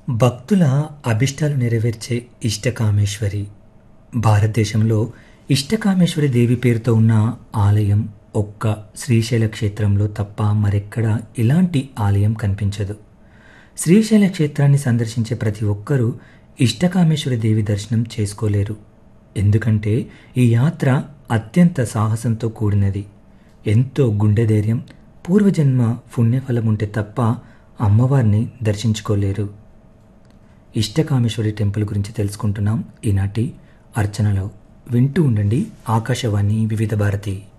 భక్తుల అభిష్టాలు నెరవేర్చే ఇష్టకామేశ్వరి భారతదేశంలో ఇష్టకామేశ్వరి దేవి పేరుతో ఉన్న ఆలయం ఒక్క శ్రీశైల క్షేత్రంలో తప్ప మరెక్కడా ఇలాంటి ఆలయం కనిపించదు శ్రీశైల క్షేత్రాన్ని సందర్శించే ప్రతి ఒక్కరూ ఇష్టకామేశ్వరి దేవి దర్శనం చేసుకోలేరు ఎందుకంటే ఈ యాత్ర అత్యంత సాహసంతో కూడినది ఎంతో గుండె ధైర్యం పూర్వజన్మ పుణ్యఫలం ఉంటే తప్ప అమ్మవారిని దర్శించుకోలేరు ఇష్టకామేశ్వరి టెంపుల్ గురించి తెలుసుకుంటున్నాం ఈనాటి అర్చనలో వింటూ ఉండండి ఆకాశవాణి వివిధ భారతి